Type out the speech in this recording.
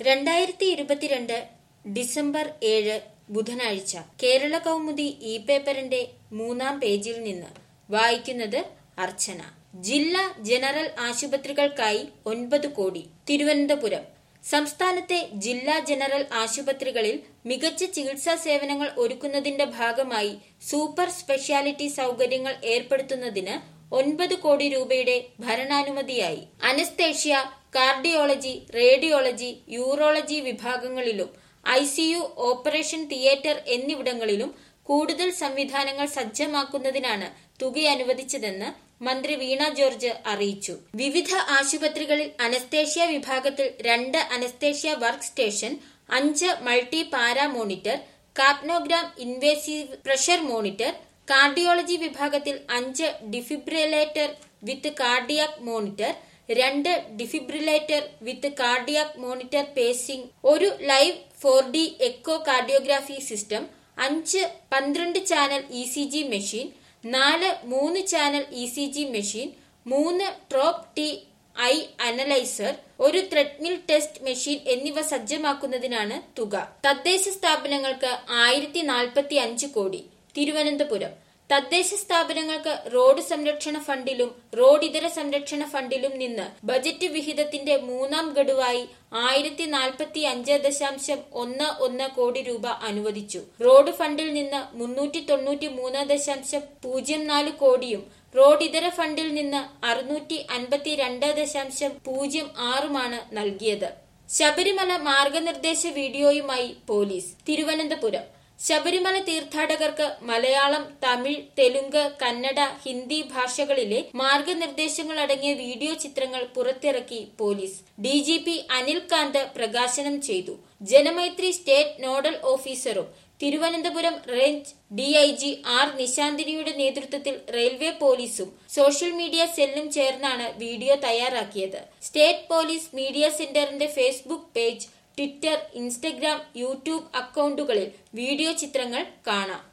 രണ്ടായിരത്തി ഇരുപത്തിരണ്ട് ഡിസംബർ ഏഴ് ബുധനാഴ്ച കേരള കൗമുദി ഇ പേപ്പറിന്റെ മൂന്നാം പേജിൽ നിന്ന് വായിക്കുന്നത് അർച്ചന ജില്ലാ ജനറൽ ആശുപത്രികൾക്കായി ഒൻപത് കോടി തിരുവനന്തപുരം സംസ്ഥാനത്തെ ജില്ലാ ജനറൽ ആശുപത്രികളിൽ മികച്ച ചികിത്സാ സേവനങ്ങൾ ഒരുക്കുന്നതിന്റെ ഭാഗമായി സൂപ്പർ സ്പെഷ്യാലിറ്റി സൗകര്യങ്ങൾ ഏർപ്പെടുത്തുന്നതിന് ഒൻപത് കോടി രൂപയുടെ ഭരണാനുമതിയായി അനസ്തേഷ്യ കാർഡിയോളജി റേഡിയോളജി യൂറോളജി വിഭാഗങ്ങളിലും ഐസിയു ഓപ്പറേഷൻ തിയേറ്റർ എന്നിവിടങ്ങളിലും കൂടുതൽ സംവിധാനങ്ങൾ സജ്ജമാക്കുന്നതിനാണ് തുക അനുവദിച്ചതെന്ന് മന്ത്രി വീണ ജോർജ് അറിയിച്ചു വിവിധ ആശുപത്രികളിൽ അനസ്തേഷ്യ വിഭാഗത്തിൽ രണ്ട് അനസ്തേഷ്യ വർക്ക് സ്റ്റേഷൻ അഞ്ച് multi para monitor capnogram invasive pressure monitor cardiology വിഭാഗത്തിൽ അഞ്ച് ഡിഫിബ്രിലേറ്റർ വിത്ത് കാർഡിയാക് മോണിറ്റർ രണ്ട് defibrillator with cardiac monitor pacing ഒരു live four D echo cardiography system അഞ്ച് പന്ത്രണ്ട് channel E C G machine നാല് മൂന്ന് channel E C G machine മൂന്ന് trop T I analyser ഒരു ത്രെഡ്മിൽ ടെസ്റ്റ് മെഷീൻ എന്നിവ സജ്ജമാക്കുന്നതിനാണ് തുക തദ്ദേശ സ്ഥാപനങ്ങൾക്ക് ആയിരത്തി നാൽപ്പത്തി അഞ്ച് കോടി തിരുവനന്തപുരം തദ്ദേശ സ്ഥാപനങ്ങൾക്ക് റോഡ് സംരക്ഷണ ഫണ്ടിലും റോഡ് ഇതര സംരക്ഷണ ഫണ്ടിലും നിന്ന് ബജറ്റ് വിഹിതത്തിന്റെ മൂന്നാം ഗഡുവായി ആയിരത്തി നാൽപ്പത്തി അഞ്ച് ദശാംശം ഒന്ന് ഒന്ന് കോടി രൂപ അനുവദിച്ചു റോഡ് ഫണ്ടിൽ നിന്ന് മുന്നൂറ്റി തൊണ്ണൂറ്റി മൂന്ന് ദശാംശം പൂജ്യം നാല് കോടിയും റോഡ് ഇതര ഫണ്ടിൽ നിന്ന് അറുന്നൂറ്റി അൻപത്തി രണ്ട് ദശാംശം പൂജ്യം ആറുമാണ് നൽകിയത് ശബരിമല മാർഗനിർദ്ദേശ വീഡിയോയുമായി പോലീസ് തിരുവനന്തപുരം ശബരിമല തീർത്ഥാടകർക്ക് മലയാളം തമിഴ് തെലുങ്ക് കന്നഡ ഹിന്ദി ഭാഷകളിലെ മാർഗനിർദ്ദേശങ്ങൾ അടങ്ങിയ വീഡിയോ ചിത്രങ്ങൾ പുറത്തിറക്കി police D G P Anil Kant പ്രകാശനം ചെയ്തു ജനമൈത്രി സ്റ്റേറ്റ് നോഡൽ ഓഫീസറും തിരുവനന്തപുരം റേഞ്ച് ഡിഐജി ആർ നിശാന്തിനിയുടെ നേതൃത്വത്തിൽ റെയിൽവേ പോലീസും സോഷ്യൽ മീഡിയ സെല്ലും ചേർന്നാണ് വീഡിയോ തയ്യാറാക്കിയത് സ്റ്റേറ്റ് പോലീസ് മീഡിയ സെന്ററിന്റെ Facebook page Twitter Instagram YouTube അക്കൗണ്ടുകളിൽ വീഡിയോ ചിത്രങ്ങൾ കാണാം